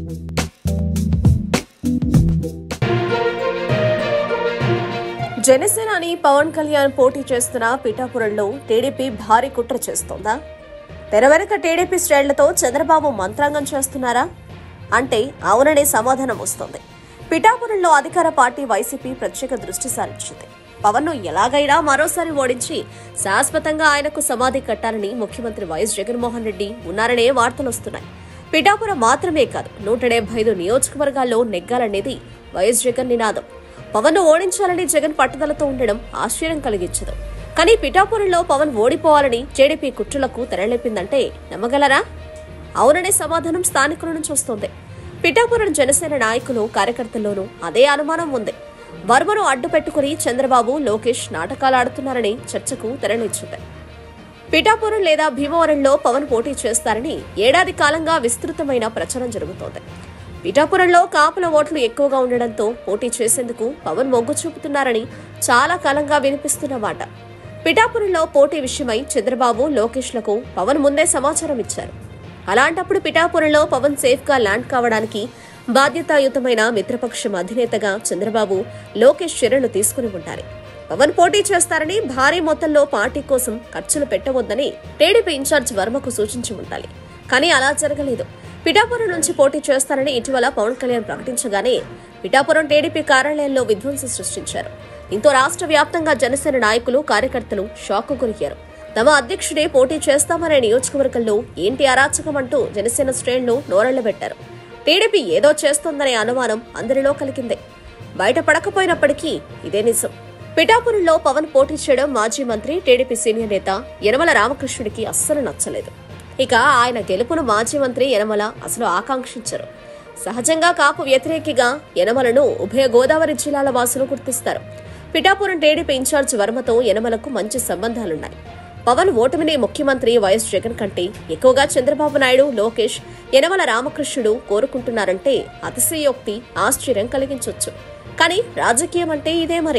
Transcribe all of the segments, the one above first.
జనసేనాని పవన్ కళ్యాణ్ పోటీ చేస్తున్న పిఠాపురంలో టీడీపీ భారీ కుట్ర చేస్తోందా తెరవెనక టీడీపీ శ్రేణులతో చంద్రబాబు మంత్రాంగం చేస్తున్నారా అంటే అవుననే సమాధానం వస్తోంది పిఠాపురంలో అధికార పార్టీ వైసీపీ ప్రత్యేక దృష్టి సారించింది పవన్ ను ఎలాగైనా మరోసారి ఓడించి శాశ్వతంగా ఆయనకు సమాధి కట్టాలని ముఖ్యమంత్రి వైఎస్ జగన్మోహన్ రెడ్డి ఉన్నారనే వార్తలు వస్తున్నాయి పిఠాపురం మాత్రమే కాదు నూట డెబ్బై ఐదు నియోజకవర్గాల్లో నెగ్గాలనేది వైఎస్ జగన్ నినాదం పవన్ ను ఓడించాలని జగన్ పట్టుదలతో ఉండడం ఆశ్చర్యం కలిగించదు కానీ పిఠాపురంలో పవన్ ఓడిపోవాలని జేడీపీ కుట్రలకు తెరలేపిందంటే నమ్మగలరా అవుననే సమాధానం స్థానికుల నుంచి వస్తోంది పిఠాపురం జనసేన నాయకులు కార్యకర్తల్లోనూ అదే అనుమానం ఉంది వర్మను అడ్డు పెట్టుకుని చంద్రబాబు లోకేష్ నాటకాలు ఆడుతున్నారని చర్చకు తెరలేచింది పిఠాపురం లేదా భీమవరంలో పవన్ పోటీ చేస్తారని ఏడాది కాలంగా విస్తృతమైన ప్రచారం జరుగుతోంది పిఠాపురంలో కాపుల ఓట్లు ఎక్కువగా ఉండడంతో పోటీ చేసేందుకు పవన్ మొగ్గు చూపుతున్నారని చాలా కాలంగా వినిపిస్తున్న మాట పిఠాపురంలో పోటీ విషయమై చంద్రబాబు లోకేష్లకు పవన్ ముందే సమాచారం ఇచ్చారు అలాంటప్పుడు పిఠాపురంలో పవన్ సేఫ్ గా ల్యాండ్ కావడానికి బాధ్యతాయుతమైన మిత్రపక్షం అధినేతగా చంద్రబాబు లోకేష్ చర్యలు తీసుకుని ఉండాలి పవన్ పోటీ చేస్తారని భారీ మొత్తంలో పార్టీ కోసం ఖర్చులు పెట్టవద్దని టీడీపీ ఇన్ఛార్జ్ వర్మకు సూచించి ఉండాలి కానీ అలా జరగలేదు పిఠాపురం నుంచి పోటీ చేస్తారని ఇటీవల పవన్ కళ్యాణ్ ప్రకటించగానే పిఠాపురం టీడీపీ కార్యాలయంలో విధ్వంసం సృష్టించారు దీంతో రాష్ట్ర వ్యాప్తంగా జనసేన నాయకులు కార్యకర్తలు షాక్ గురయ్యారు తమ అధ్యక్షుడే పోటీ చేస్తామనే నియోజకవర్గంలో ఏంటి అరాచకం అంటూ జనసేన శ్రేణులు నోరెళ్లబెట్టారు టీడీపీ ఏదో చేస్తోందనే అనుమానం అందరిలో కలిగిందే బయటపడకపోయినప్పటికీ ఇదే నిజం పిఠాపురంలో పవన్ పోటీ చేయడం మాజీ మంత్రి టీడీపీ సీనియర్ నేత యనమల రామకృష్ణుడికి అస్సలు నచ్చలేదు ఇక ఆయన గెలుపును మాజీ మంత్రి యనమల అసలు ఆకాంక్షించరు సహజంగా కాపు వ్యతిరేకిగా యనమలను ఉభయ గోదావరి జిల్లాల వాసులు గుర్తిస్తారు పిఠాపురం టీడీపీ ఇన్ఛార్జ్ వర్మతో యనమలకు మంచి సంబంధాలున్నాయి పవన్ ఓటమిని ముఖ్యమంత్రి వైఎస్ జగన్ కంటే ఎక్కువగా చంద్రబాబు నాయుడు లోకేష్ యనమల రామకృష్ణుడు కోరుకుంటున్నారంటే అతిశయోక్తి ఆశ్చర్యం కలిగించొచ్చు కానీ రాజకీయం అంటే ఇదే మరి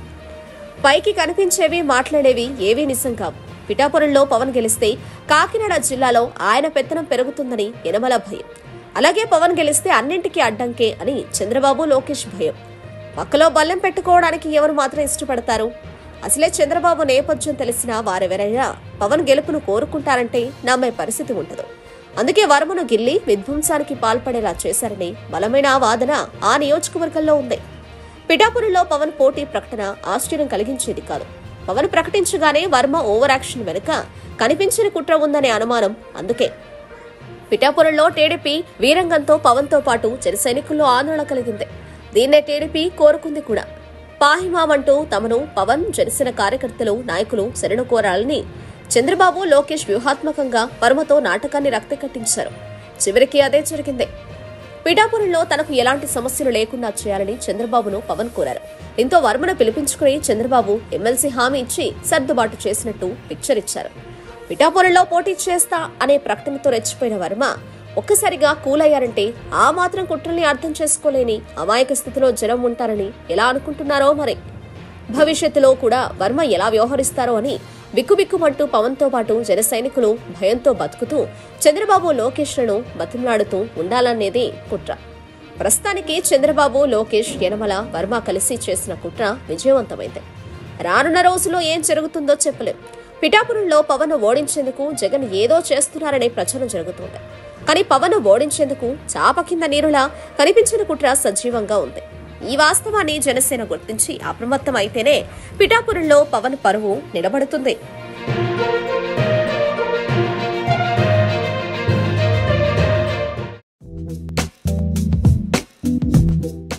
పైకి కనిపించేవి మాట్లాడేవి ఏవీ నిజం కావు పిఠాపురంలో పవన్ గెలిస్తే కాకినాడ జిల్లాలో ఆయన పెత్తనం పెరుగుతుందని యనమల భయం అలాగే పవన్ గెలిస్తే అన్నింటికీ అడ్డంకే అని చంద్రబాబు లోకేష్ భయం పక్కలో బల్లెం పెట్టుకోవడానికి ఎవరు మాత్రం ఇష్టపడతారు అసలే చంద్రబాబు నేపథ్యం తెలిసిన వారెవరైనా పవన్ గెలుపును కోరుకుంటారంటే నమ్మే పరిస్థితి ఉండదు అందుకే వర్మను గిల్లి విధ్వంసానికి పాల్పడేలా చేశారని బలమైన వాదన ఆ నియోజకవర్గంలో ఉంది పిఠాపురంలో పవన్ పోటీ ప్రకటన ఆశ్చర్యం కలిగించేది కాదు పవన్ ప్రకటించగానే వర్మ ఓవర్ యాక్షన్ వెనుక కనిపించిన కుట్ర ఉందనే అనుమానం అందుకే పిఠాపురంలో టీడీపీ వీరంగంతో పవన్తో పాటు జన సైనికుల్లో ఆందోళన కలిగింది దీన్నే టీడీపీ కోరుకుంది కూడా పాహిమామంటూ తమను పవన్ జనసేన కార్యకర్తలు నాయకులు శరణు కోరాలని చంద్రబాబు లోకేష్ వ్యూహాత్మకంగా వర్మతో నాటకాన్ని రక్తి కట్టించారు చివరికి అదే జరిగింది పిఠాపురంలో తనకు ఎలాంటి సమస్యలు లేకుండా చేయాలని చంద్రబాబును పవన్ కోరారు దీంతో వర్మను పిలిపించుకుని చంద్రబాబు ఎమ్మెల్సీ హామీ ఇచ్చి సర్దుబాటు చేసినట్టు పిక్చర్ ఇచ్చారు పిఠాపురంలో పోటీ చేస్తా అనే ప్రకటనతో రెచ్చిపోయిన వర్మ ఒక్కసారిగా కూలయ్యారంటే ఆ మాత్రం కుట్రల్ని అర్థం చేసుకోలేని అమాయక స్థితిలో జనం ఉంటారని ఎలా అనుకుంటున్నారో మరి భవిష్యత్తులో కూడా వర్మ ఎలా వ్యవహరిస్తారో అని బిక్కుబిక్కుమంటూ పవన్తో పాటు జన సైనికులు భయంతో బతుకుతూ చంద్రబాబు లోకేష్లను బతిమలాడుతూ ఉండాలనేది కుట్ర ప్రస్తుతానికి చంద్రబాబు లోకేష్ యనమల వర్మ కలిసి చేసిన కుట్ర విజయవంతమైంది రానున్న రోజుల్లో ఏం జరుగుతుందో చెప్పలేం పిఠాపురంలో పవన్ ఓడించేందుకు జగన్ ఏదో చేస్తున్నారనే ప్రచారం జరుగుతోంది కానీ పవన్ ఓడించేందుకు చాప కింద నీరులా కనిపించిన కుట్ర సజీవంగా ఉంది ఈ వాస్తవాన్ని జనసేన గుర్తించి అప్రమత్తం అయితేనే పిఠాపురంలో పవన్ పరువు నిలబడుతుంది